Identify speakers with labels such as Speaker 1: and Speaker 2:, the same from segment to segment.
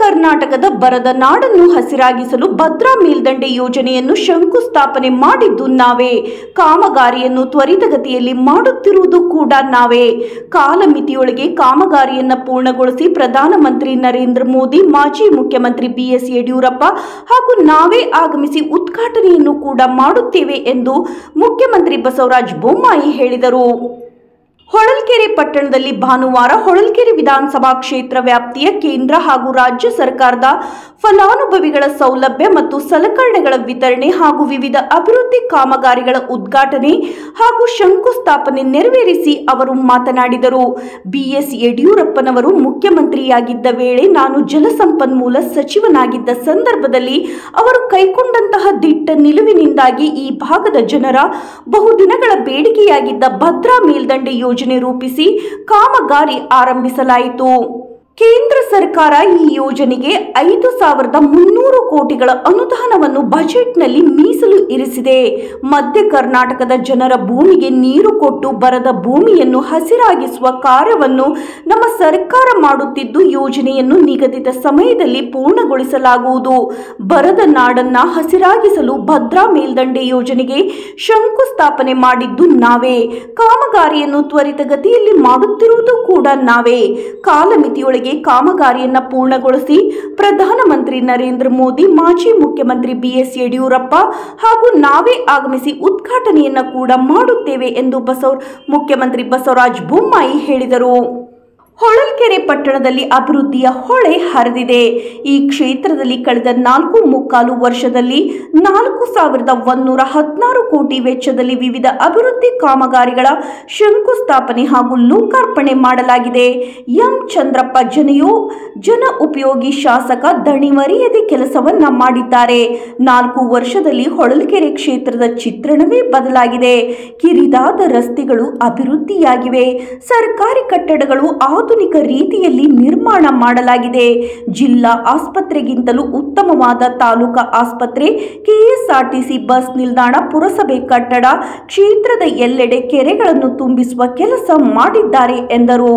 Speaker 1: ಕರ್ನಾಟಕದ ಬರದ ನಾಡನ್ನು ಹಸಿರಾಗಿಸಲು ಭದ್ರಾ ಮೇಲ್ದಂಡೆ ಯೋಜನೆಯನ್ನು ಶಂಕುಸ್ಥಾಪನೆ ಮಾಡಿದ್ದು ನಾವೇ ಕಾಮಗಾರಿಯನ್ನು ತ್ವರಿತಗತಿಯಲ್ಲಿ ಮಾಡುತ್ತಿರುವುದು ಕೂಡ ನಾವೇ ಕಾಲಮಿತಿಯೊಳಗೆ ಕಾಮಗಾರಿಯನ್ನ ಪೂರ್ಣಗೊಳಿಸಿ ಪ್ರಧಾನಮಂತ್ರಿ ನರೇಂದ್ರ ಮೋದಿ ಮಾಜಿ ಮುಖ್ಯಮಂತ್ರಿ ಬಿಎಸ್ ಯಡಿಯೂರಪ್ಪ ಹಾಗೂ ನಾವೇ ಆಗಮಿಸಿ ಉದ್ಘಾಟನೆಯನ್ನು ಕೂಡ ಮಾಡುತ್ತೇವೆ ಎಂದು ಮುಖ್ಯಮಂತ್ರಿ ಬಸವರಾಜ ಬೊಮ್ಮಾಯಿ ಹೇಳಿದರು ಹೊಳಲ್ಕೆರೆ ಪಟ್ಟಣದಲ್ಲಿ ಭಾನುವಾರ ಹೊಳಲ್ಕೆರೆ ವಿಧಾನಸಭಾ ಕ್ಷೇತ್ರ ವ್ಯಾಪ್ತಿಯ ಕೇಂದ್ರ ಹಾಗೂ ರಾಜ್ಯ ಸರ್ಕಾರದ ಫಲಾನುಭವಿಗಳ ಸೌಲಭ್ಯ ಮತ್ತು ಸಲಕರಣೆಗಳ ವಿತರಣೆ ಹಾಗೂ ವಿವಿಧ ಅಭಿವೃದ್ಧಿ ಕಾಮಗಾರಿಗಳ ಉದ್ಘಾಟನೆ ಹಾಗೂ ಶಂಕುಸ್ಥಾಪನೆ ನೆರವೇರಿಸಿ ಅವರು ಮಾತನಾಡಿದರು ಬಿಎಸ್ ಯಡಿಯೂರಪ್ಪನವರು ಮುಖ್ಯಮಂತ್ರಿಯಾಗಿದ್ದ ವೇಳೆ ನಾನು ಜಲಸಂಪನ್ಮೂಲ ಸಚಿವನಾಗಿದ್ದ ಸಂದರ್ಭದಲ್ಲಿ ಅವರು ಕೈಗೊಂಡಂತಹ ದಿಟ್ಟ ನಿಲುವಿನಿಂದಾಗಿ ಈ ಭಾಗದ ಜನರ ಬಹುದಿನಗಳ ಬೇಡಿಕೆಯಾಗಿದ್ದ ಭದ್ರಾ ಮೇಲ್ದಂಡೆ ಯೋಜನೆ ರೂಪಿಸಿ ಕಾಮಗಾರಿ ಆರಂಭಿಸಲಾಯಿತು ಕೇಂದ್ರ ಸರ್ಕಾರ ಈ ಯೋಜನೆಗೆ ಐದು ಸಾವಿರದ ಮುನ್ನೂರು ಕೋಟಿಗಳ ಅನುದಾನವನ್ನು ಬಜೆಟ್ನಲ್ಲಿ ಮೀಸಲು ಇರಿಸಿದೆ ಮಧ್ಯ ಕರ್ನಾಟಕದ ಜನರ ಭೂಮಿಗೆ ನೀರು ಕೊಟ್ಟು ಬರದ ಭೂಮಿಯನ್ನು ಹಸಿರಾಗಿಸುವ ಕಾರ್ಯವನ್ನು ನಮ್ಮ ಸರ್ಕಾರ ಮಾಡುತ್ತಿದ್ದು ಯೋಜನೆಯನ್ನು ನಿಗದಿತ ಸಮಯದಲ್ಲಿ ಪೂರ್ಣಗೊಳಿಸಲಾಗುವುದು ಬರದ ನಾಡನ್ನ ಹಸಿರಾಗಿಸಲು ಭದ್ರಾ ಮೇಲ್ದಂಡೆ ಯೋಜನೆಗೆ ಶಂಕುಸ್ಥಾಪನೆ ಮಾಡಿದ್ದು ನಾವೇ ಕಾಮಗಾರಿಯನ್ನು ತ್ವರಿತಗತಿಯಲ್ಲಿ ಮಾಡುತ್ತಿರುವುದು ಕೂಡ ನಾವೇ ಕಾಲಮಿತಿಯೊಳಗೆ ಕಾಮಗಾರಿಯನ್ನ ಪೂರ್ಣಗೊಳಿಸಿ ಪ್ರಧಾನಮಂತ್ರಿ ನರೇಂದ್ರ ಮೋದಿ ಮಾಜಿ ಮುಖ್ಯಮಂತ್ರಿ ಬಿಎಸ್ ಯಡಿಯೂರಪ್ಪ ಹಾಗೂ ನಾವೇ ಆಗಮಿಸಿ ಉದ್ಘಾಟನೆಯನ್ನ ಕೂಡ ಮಾಡುತ್ತೇವೆ ಎಂದು ಬಸವ ಮುಖ್ಯಮಂತ್ರಿ ಬಸವರಾಜ ಬೊಮ್ಮಾಯಿ ಹೇಳಿದರು ಹೊಳಲ್ಕೆರೆ ಪಟ್ಟಣದಲ್ಲಿ ಅಭಿವೃದ್ಧಿಯ ಹೊಳೆ ಹರಿದಿದೆ ಈ ಕ್ಷೇತ್ರದಲ್ಲಿ ಕಳೆದ ನಾಲ್ಕು ಮುಕ್ಕಾಲು ವರ್ಷದಲ್ಲಿ ನಾಲ್ಕು ಸಾವಿರದ ಒಂದೂರ ಹದಿನಾರು ಕೋಟಿ ವೆಚ್ಚದಲ್ಲಿ ವಿವಿಧ ಅಭಿವೃದ್ಧಿ ಕಾಮಗಾರಿಗಳ ಶಂಕುಸ್ಥಾಪನೆ ಹಾಗೂ ಲೋಕಾರ್ಪಣೆ ಮಾಡಲಾಗಿದೆ ಎಂ ಚಂದ್ರಪ್ಪ ಜನಯೋ ಜನ ಉಪಯೋಗಿ ಶಾಸಕ ದಣಿವರಿಯದೆ ಕೆಲಸವನ್ನ ಮಾಡಿದ್ದಾರೆ ನಾಲ್ಕು ವರ್ಷದಲ್ಲಿ ಹೊಳಲ್ಕೆರೆ ಕ್ಷೇತ್ರದ ಚಿತ್ರಣವೇ ಬದಲಾಗಿದೆ ಕಿರಿದಾದ ರಸ್ತೆಗಳು ಅಭಿವೃದ್ಧಿಯಾಗಿವೆ ಸರ್ಕಾರಿ ಕಟ್ಟಡಗಳು ಆಧುನಿಕ ರೀತಿಯಲ್ಲಿ ನಿರ್ಮಾಣ ಮಾಡಲಾಗಿದೆ ಜಿಲ್ಲಾ ಆಸ್ಪತ್ರೆಗಿಂತಲೂ ಉತ್ತಮವಾದ ತಾಲೂಕಾ ಆಸ್ಪತ್ರೆ ಕೆಎಸ್ಆರ್ಟಿಸಿ ಬಸ್ ನಿಲ್ದಾಣ ಪುರಸಭೆ ಕಟ್ಟಡ ಕ್ಷೇತ್ರದ ಎಲ್ಲೆಡೆ ಕೆರೆಗಳನ್ನು ತುಂಬಿಸುವ ಕೆಲಸ ಮಾಡಿದ್ದಾರೆ ಎಂದರು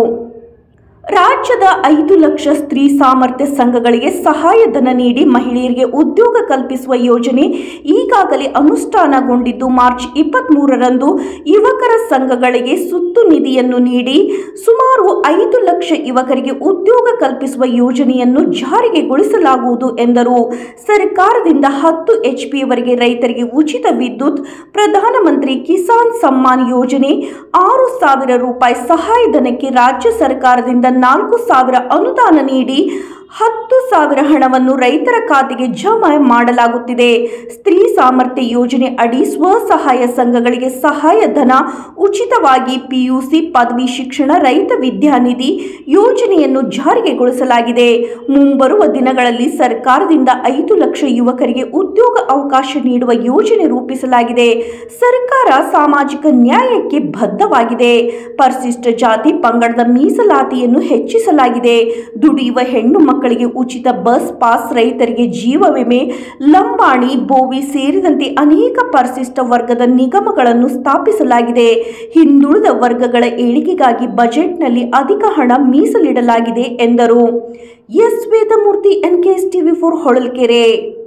Speaker 1: ರಾಜ್ಯದ ಐದು ಲಕ್ಷ ಸ್ತ್ರೀ ಸಾಮರ್ಥ್ಯ ಸಂಘಗಳಿಗೆ ಸಹಾಯಧನ ನೀಡಿ ಮಹಿಳೆಯರಿಗೆ ಉದ್ಯೋಗ ಕಲ್ಪಿಸುವ ಯೋಜನೆ ಈಗಾಗಲೇ ಅನುಷ್ಠಾನಗೊಂಡಿದ್ದು ಮಾರ್ಚ್ ಇಪ್ಪತ್ತ್ ಮೂರರಂದು ಯುವಕರ ಸಂಘಗಳಿಗೆ ಸುತ್ತು ನಿಧಿಯನ್ನು ನೀಡಿ ಸುಮಾರು ಐದು ಲಕ್ಷ ಯುವಕರಿಗೆ ಉದ್ಯೋಗ ಕಲ್ಪಿಸುವ ಯೋಜನೆಯನ್ನು ಜಾರಿಗೆಗೊಳಿಸಲಾಗುವುದು ಎಂದರು ಸರ್ಕಾರದಿಂದ ಹತ್ತು ಎಚ್ಪಿಯವರೆಗೆ ರೈತರಿಗೆ ಉಚಿತ ವಿದ್ಯುತ್ ಪ್ರಧಾನಮಂತ್ರಿ ಕಿಸಾನ್ ಸಮ್ಮಾನ್ ಯೋಜನೆ ಆರು ಸಾವಿರ ರೂಪಾಯಿ ಸಹಾಯಧನಕ್ಕೆ ರಾಜ್ಯ ಸರ್ಕಾರದಿಂದ ನಾಲ್ಕು ಸಾವಿರ ಅನುದಾನ ನೀಡಿ ಹತ್ತು ಸಾವಿರ ಹಣವನ್ನು ರೈತರ ಖಾತೆಗೆ ಜಮಾ ಮಾಡಲಾಗುತ್ತಿದೆ ಸ್ತ್ರೀ ಸಾಮರ್ಥ್ಯ ಯೋಜನೆ ಅಡಿ ಸ್ವಸಹಾಯ ಸಂಘಗಳಿಗೆ ಸಹಾಯಧನ ಉಚಿತವಾಗಿ ಪಿಯುಸಿ ಪದವಿ ಶಿಕ್ಷಣ ರೈತ ವಿದ್ಯಾನಿಧಿ ಯೋಜನೆಯನ್ನು ಜಾರಿಗೆಗೊಳಿಸಲಾಗಿದೆ ಮುಂಬರುವ ದಿನಗಳಲ್ಲಿ ಸರ್ಕಾರದಿಂದ ಐದು ಲಕ್ಷ ಯುವಕರಿಗೆ ಉದ್ಯೋಗ ಅವಕಾಶ ನೀಡುವ ಯೋಜನೆ ರೂಪಿಸಲಾಗಿದೆ ಸರ್ಕಾರ ಸಾಮಾಜಿಕ ನ್ಯಾಯಕ್ಕೆ ಬದ್ಧವಾಗಿದೆ ಪರಿಶಿಷ್ಟ ಜಾತಿ ಪಂಗಡದ ಮೀಸಲಾತಿಯನ್ನು ಹೆಚ್ಚಿಸಲಾಗಿದೆ ದುಡಿಯುವ ಹೆಣ್ಣು ಮಕ್ಕಳಿಗೆ ಉಚಿತ ಬಸ್ ಪಾಸ್ ರೈತರಿಗೆ ಜೀವ ವಿಮೆ ಲಂಬಾಣಿ ಬೋವಿ ಸೇರಿದಂತೆ ಅನೇಕ ಪರಿಶಿಷ್ಟ ವರ್ಗದ ನಿಗಮಗಳನ್ನು ಸ್ಥಾಪಿಸಲಾಗಿದೆ ಹಿಂದುಳಿದ ವರ್ಗಗಳ ಏಳಿಗೆಗಾಗಿ ಬಜೆಟ್ನಲ್ಲಿ ಅಧಿಕ ಹಣ ಮೀಸಲಿಡಲಾಗಿದೆ ಎಂದರು S Vedamurthy NKS TV four Holalkere